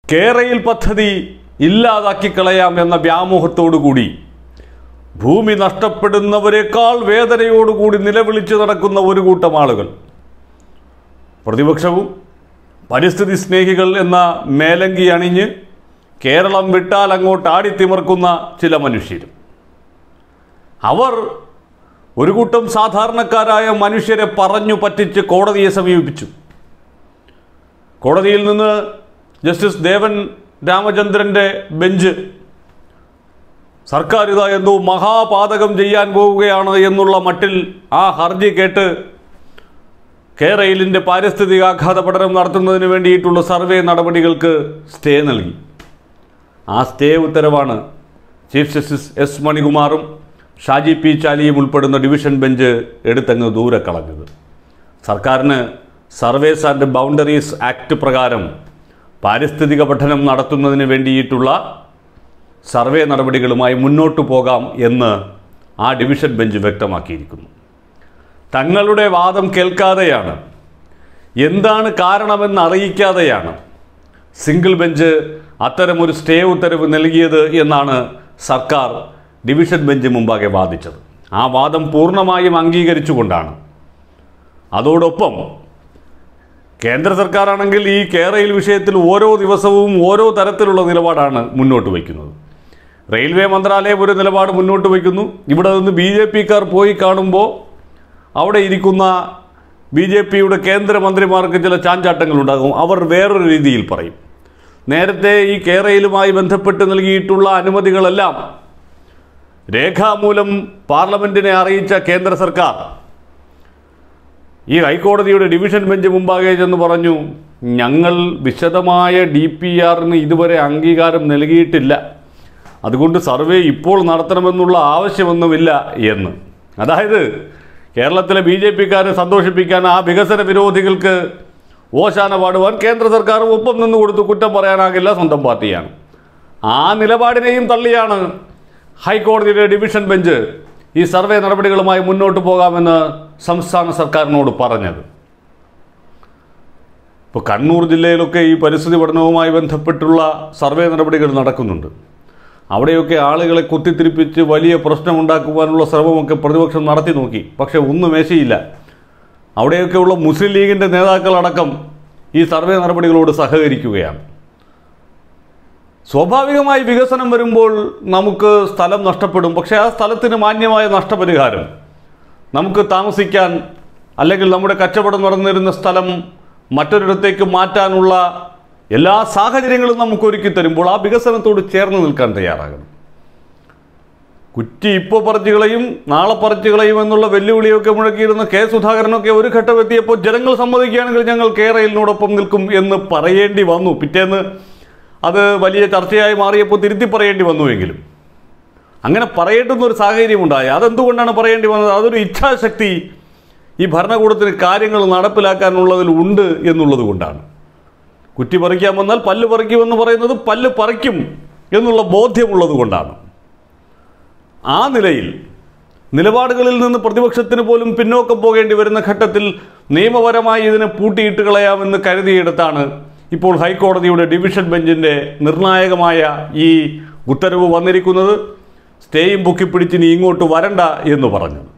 കേരയിൽ പദ്ധതി ഇല്ലാതാക്കി കളയാം എന്ന വ്യാമോഹത്തോടുകൂടി ഭൂമി നഷ്ടപ്പെടുന്നവരെക്കാൾ വേദനയോടുകൂടി നിലവിളിച്ച് നടക്കുന്ന ഒരു കൂട്ടം ആളുകൾ പ്രതിപക്ഷവും പരിസ്ഥിതി സ്നേഹികൾ എന്ന മേലങ്കി അണിഞ്ഞ് കേരളം വിട്ടാൽ അങ്ങോട്ട് ആടിത്തിമർക്കുന്ന ചില മനുഷ്യരും അവർ ഒരു കൂട്ടം സാധാരണക്കാരായ മനുഷ്യരെ പറഞ്ഞു പറ്റിച്ച് കോടതിയെ സമീപിച്ചു കോടതിയിൽ നിന്ന് ജസ്റ്റിസ് ദേവൻ രാമചന്ദ്രൻ്റെ ബെഞ്ച് സർക്കാർ ഇതാ എന്തോ മഹാപാതകം ചെയ്യാൻ പോവുകയാണ് എന്നുള്ള മട്ടിൽ ആ ഹർജി കേട്ട് കേരളിൻ്റെ പാരിസ്ഥിതികാഘാത പഠനം നടത്തുന്നതിന് വേണ്ടിയിട്ടുള്ള സർവേ നടപടികൾക്ക് സ്റ്റേ നൽകി ആ സ്റ്റേ ഉത്തരവാണ് ചീഫ് ജസ്റ്റിസ് എസ് മണികുമാറും ഷാജി പി ചാലിയും ഉൾപ്പെടുന്ന ഡിവിഷൻ ബെഞ്ച് എടുത്തങ്ങ് ദൂരെ കളഞ്ഞത് സർക്കാരിന് സർവേസ് ആൻഡ് ബൗണ്ടറീസ് ആക്ട് പ്രകാരം പാരിസ്ഥിതിക പഠനം നടത്തുന്നതിന് വേണ്ടിയിട്ടുള്ള സർവേ നടപടികളുമായി മുന്നോട്ടു പോകാം എന്ന് ആ ഡിവിഷൻ ബെഞ്ച് വ്യക്തമാക്കിയിരിക്കുന്നു തങ്ങളുടെ വാദം കേൾക്കാതെയാണ് എന്താണ് കാരണമെന്ന് അറിയിക്കാതെയാണ് സിംഗിൾ ബെഞ്ച് അത്തരമൊരു സ്റ്റേ ഉത്തരവ് നൽകിയത് എന്നാണ് സർക്കാർ ഡിവിഷൻ ബെഞ്ച് മുമ്പാകെ വാദിച്ചത് ആ വാദം പൂർണ്ണമായും അംഗീകരിച്ചുകൊണ്ടാണ് അതോടൊപ്പം കേന്ദ്ര സർക്കാരാണെങ്കിൽ ഈ കേരയിൽ വിഷയത്തിൽ ഓരോ ദിവസവും ഓരോ തരത്തിലുള്ള നിലപാടാണ് മുന്നോട്ട് വയ്ക്കുന്നത് റെയിൽവേ മന്ത്രാലയം ഒരു നിലപാട് മുന്നോട്ട് വയ്ക്കുന്നു ഇവിടെ നിന്ന് ബി ജെ പിക്കാർ പോയി കാണുമ്പോൾ അവിടെ ഇരിക്കുന്ന ബി ജെ പിയുടെ കേന്ദ്രമന്ത്രിമാർക്ക് ചില ചാഞ്ചാട്ടങ്ങളുണ്ടാകും അവർ വേറൊരു രീതിയിൽ പറയും നേരത്തെ ഈ കേരളയിലുമായി ബന്ധപ്പെട്ട് നൽകിയിട്ടുള്ള അനുമതികളെല്ലാം രേഖാമൂലം പാർലമെന്റിനെ അറിയിച്ച കേന്ദ്ര സർക്കാർ ഈ ഹൈക്കോടതിയുടെ ഡിവിഷൻ ബെഞ്ച് മുമ്പാകെ ചെന്ന് പറഞ്ഞു ഞങ്ങൾ വിശദമായ ഡി പി ആറിന് ഇതുവരെ അംഗീകാരം നൽകിയിട്ടില്ല അതുകൊണ്ട് സർവേ ഇപ്പോൾ നടത്തണമെന്നുള്ള ആവശ്യമൊന്നുമില്ല എന്ന് അതായത് കേരളത്തിലെ ബി ജെ പിക്കാരെ സന്തോഷിപ്പിക്കാൻ ആ വികസന വിരോധികൾക്ക് ഓശാന പാടുവാൻ കേന്ദ്ര സർക്കാർ ഒപ്പം നിന്ന് കൊടുത്ത് കുറ്റം പറയാനാകില്ല സ്വന്തം പാർട്ടിയാണ് ആ നിലപാടിനെയും തള്ളിയാണ് ഹൈക്കോടതിയുടെ ഡിവിഷൻ ബെഞ്ച് ഈ സർവേ നടപടികളുമായി മുന്നോട്ട് പോകാമെന്ന് സംസ്ഥാന സർക്കാരിനോട് പറഞ്ഞത് ഇപ്പോൾ കണ്ണൂർ ജില്ലയിലൊക്കെ ഈ പരിസ്ഥിതി പഠനവുമായി ബന്ധപ്പെട്ടുള്ള സർവേ നടപടികൾ നടക്കുന്നുണ്ട് അവിടെയൊക്കെ ആളുകളെ കുത്തിത്തിരിപ്പിച്ച് വലിയ പ്രശ്നമുണ്ടാക്കുവാനുള്ള ശ്രമമൊക്കെ പ്രതിപക്ഷം നടത്തി നോക്കി പക്ഷെ ഒന്നും മേശയില്ല അവിടെയൊക്കെയുള്ള മുസ്ലിം ലീഗിൻ്റെ നേതാക്കളടക്കം ഈ സർവേ നടപടികളോട് സഹകരിക്കുകയാണ് സ്വാഭാവികമായി വികസനം വരുമ്പോൾ നമുക്ക് സ്ഥലം നഷ്ടപ്പെടും പക്ഷേ ആ സ്ഥലത്തിന് മാന്യമായ നഷ്ടപരിഹാരം നമുക്ക് താമസിക്കാൻ അല്ലെങ്കിൽ നമ്മുടെ കച്ചവടം നടന്നിരുന്ന സ്ഥലം മറ്റൊരിടത്തേക്ക് മാറ്റാനുള്ള എല്ലാ സാഹചര്യങ്ങളും നമുക്ക് ഒരുക്കി തരുമ്പോൾ ആ വികസനത്തോട് ചേർന്ന് നിൽക്കാൻ തയ്യാറാകണം കുറ്റി ഇപ്പോൾ പറിച്ചുകളയും നാളെ പറിച്ചുകളയും എന്നുള്ള വെല്ലുവിളിയൊക്കെ മുഴക്കിയിരുന്ന കെ സുധാകരനൊക്കെ ഒരു ഘട്ടം എത്തിയപ്പോൾ ജനങ്ങൾ സമ്മതിക്കുകയാണെങ്കിൽ ഞങ്ങൾ കേരളയിലിനോടൊപ്പം നിൽക്കും എന്ന് പറയേണ്ടി വന്നു പിറ്റേന്ന് അത് വലിയ ചർച്ചയായി മാറിയപ്പോൾ തിരുത്തി പറയേണ്ടി വന്നുവെങ്കിലും അങ്ങനെ പറയേണ്ടുന്ന ഒരു സാഹചര്യമുണ്ടായി അതെന്തുകൊണ്ടാണ് പറയേണ്ടി വന്നത് അതൊരു ഇച്ഛാശക്തി ഈ ഭരണകൂടത്തിന് കാര്യങ്ങൾ നടപ്പിലാക്കാനുള്ളതിൽ ഉണ്ട് എന്നുള്ളത് കൊണ്ടാണ് കുറ്റി പറിക്കാൻ വന്നാൽ പല്ല് പറിക്കുമെന്ന് പറയുന്നത് പല്ല് പറിക്കും എന്നുള്ള ബോധ്യമുള്ളത് കൊണ്ടാണ് ആ നിലയിൽ നിലപാടുകളിൽ നിന്ന് പ്രതിപക്ഷത്തിന് പോലും പിന്നോക്കം പോകേണ്ടി വരുന്ന ഘട്ടത്തിൽ നിയമപരമായി ഇതിനെ പൂട്ടിയിട്ട് കളയാമെന്ന് കരുതിയെടുത്താണ് ഇപ്പോൾ ഹൈക്കോടതിയുടെ ഡിവിഷൻ ബെഞ്ചിൻ്റെ നിർണായകമായ ഈ ഉത്തരവ് വന്നിരിക്കുന്നത് സ്റ്റേയും പൊക്കിപ്പിടിച്ച് നീ ഇങ്ങോട്ട് വരണ്ട എന്ന് പറഞ്ഞത്